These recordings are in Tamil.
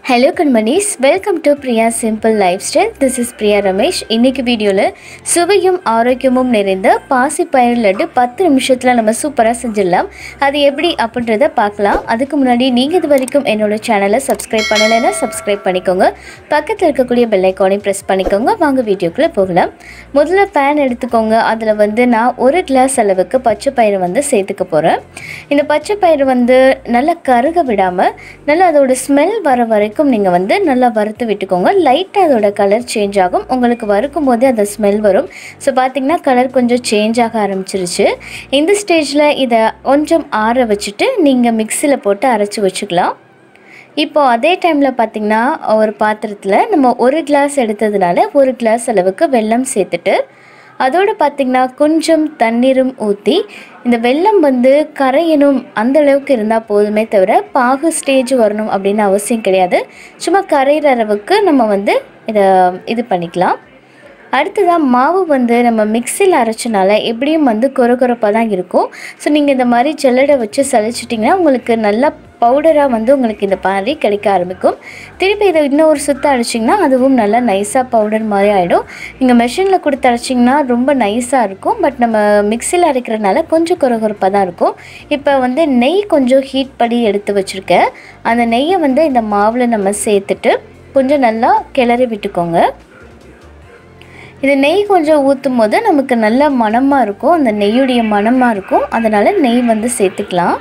ஹலோ கண்மணிஸ் welcome to Priya simple lifestyle this is Priya Ramesh இன்னைக்கு வீடியோவில் சுவையும் ஆரோக்கியமும் நிறைந்த பாசிப்பயிறு லட்டு பத்து நிமிஷத்தில் நம்ம சூப்பராக செஞ்சிடலாம் அது எப்படி அப்படின்றத பார்க்கலாம் அதுக்கு முன்னாடி நீங்கள் இது வரைக்கும் என்னோட சேனலை சப்ஸ்கிரைப் பண்ணலைன்னா சப்ஸ்கிரைப் பண்ணிக்கோங்க பக்கத்தில் இருக்கக்கூடிய பெல் ஐக்கானை ப்ரெஸ் பண்ணிக்கோங்க வாங்க வீடியோக்குள்ளே போகலாம் முதல்ல பேன் எடுத்துக்கோங்க அதில் வந்து நான் ஒரு கிளாஸ் அளவுக்கு பச்சை பயிறு வந்து சேர்த்துக்க போகிறேன் இந்த பச்சை பயிறு வந்து நல்லா கருக விடாமல் நல்லா அதோட ஸ்மெல் வர வரைக்கும் நீங்கள் வந்து நல்லா வறுத்து விட்டுக்கோங்க லைட்டாக அதோட கலர் சேஞ்ச் ஆகும் உங்களுக்கு வறுக்கும் போதே அந்த ஸ்மெல் வரும் ஸோ பார்த்தீங்கன்னா கலர் கொஞ்சம் சேஞ்ச் ஆக ஆரம்பிச்சிருச்சு இந்த ஸ்டேஜில் இதை கொஞ்சம் ஆற வச்சுட்டு நீங்கள் மிக்சியில் போட்டு அரைச்சி வச்சுக்கலாம் இப்போ அதே டைமில் பார்த்திங்கன்னா ஒரு பாத்திரத்தில் நம்ம ஒரு கிளாஸ் எடுத்ததுனால ஒரு கிளாஸ் அளவுக்கு வெல்லம் சேர்த்துட்டு அதோடு பார்த்திங்கன்னா கொஞ்சம் தண்ணீரும் ஊற்றி இந்த வெல்லம் வந்து கரையணும் அந்த அளவுக்கு இருந்தால் போதுமே தவிர பாகு ஸ்டேஜ் வரணும் அப்படின்னு அவசியம் கிடையாது சும்மா கரையிற அளவுக்கு நம்ம வந்து இதை இது பண்ணிக்கலாம் அடுத்ததாக மாவு வந்து நம்ம மிக்சியில் அரைச்சனால எப்படியும் வந்து கொரகொரப்பாக தான் இருக்கும் ஸோ நீங்கள் இந்த மாதிரி ஜல்லடை வச்சு சலிச்சிட்டிங்கன்னா உங்களுக்கு நல்லா பவுடராக வந்து உங்களுக்கு இந்த மாதிரி கிடைக்க ஆரம்பிக்கும் திருப்பி இதை இன்னும் ஒரு சுத்த அரைச்சிங்கன்னா அதுவும் நல்லா நைஸாக பவுடர் மாதிரி ஆகிடும் நீங்கள் மெஷினில் கொடுத்து அரைச்சிங்கன்னா ரொம்ப நைஸாக இருக்கும் பட் நம்ம மிக்சியில் அரைக்கிறதுனால கொஞ்சம் கொரகொரப்பாக தான் இருக்கும் இப்போ வந்து நெய் கொஞ்சம் ஹீட் பண்ணி எடுத்து வச்சுருக்கேன் அந்த நெய்யை வந்து இந்த மாவில் நம்ம சேர்த்துட்டு கொஞ்சம் நல்லா கிளறி விட்டுக்கோங்க இது நெய் கொஞ்சம் ஊற்றும் போது நமக்கு நல்ல மணமாக இருக்கும் அந்த நெய்யுடைய மணமாக இருக்கும் அதனால் நெய் வந்து சேர்த்துக்கலாம்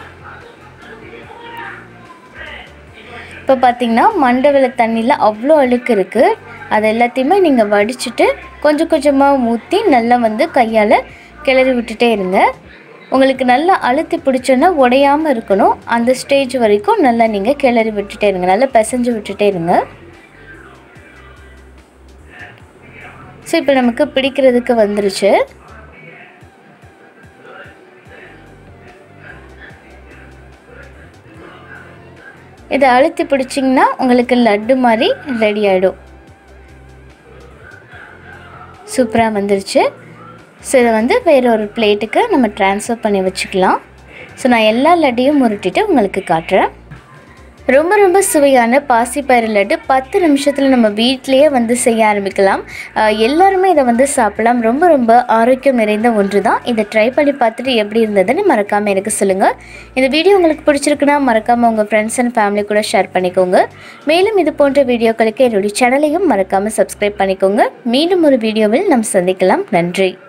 இப்போ பார்த்தீங்கன்னா மண்டவெள தண்ணியில் அவ்வளோ அழுக்கு இருக்குது அது எல்லாத்தையுமே நீங்கள் வடிச்சிட்டு கொஞ்சம் கொஞ்சமாக ஊற்றி நல்லா வந்து கையால் கிளறி விட்டுட்டே இருங்க உங்களுக்கு நல்லா அழுத்தி பிடிச்சோன்னா உடையாமல் இருக்கணும் அந்த ஸ்டேஜ் வரைக்கும் நல்லா நீங்கள் கிளறி விட்டுட்டே இருங்க நல்லா பிசைஞ்சு விட்டுட்டே இருங்க ஸோ இப்போ நமக்கு பிடிக்கிறதுக்கு வந்துருச்சு இதை அழுத்தி பிடிச்சிங்கன்னா உங்களுக்கு லட்டு மாதிரி ரெடி ஆகிடும் சூப்பராக வந்துருச்சு ஸோ இதை வந்து வேற ஒரு பிளேட்டுக்கு நம்ம ட்ரான்ஸ்ஃபர் பண்ணி வச்சுக்கலாம் ஸோ நான் எல்லா லட்டையும் உருட்டிட்டு உங்களுக்கு காட்டுறேன் ரொம்ப ரொம்ப சுவையான பாசிப்பயிறு லட்டு பத்து நிமிஷத்தில் நம்ம வீட்டிலேயே வந்து செய்ய ஆரம்பிக்கலாம் அஹ் எல்லாருமே இதை வந்து சாப்பிடலாம் ரொம்ப ரொம்ப ஆரோக்கியம் நிறைந்த ஒன்று தான் இதை ட்ரை பண்ணி பார்த்துட்டு எப்படி இருந்ததுன்னு மறக்காமல் எனக்கு சொல்லுங்கள் இந்த வீடியோ உங்களுக்கு பிடிச்சிருக்குன்னா மறக்காமல் உங்கள் ஃப்ரெண்ட்ஸ் அண்ட் ஃபேமிலி கூட ஷேர் பண்ணிக்கோங்க மேலும் இது போன்ற வீடியோக்களுக்கு என்னுடைய சேனலையும் மறக்காமல் சப்ஸ்கிரைப் பண்ணிக்கோங்க மீண்டும் ஒரு வீடியோவில் நாம் சந்திக்கலாம் நன்றி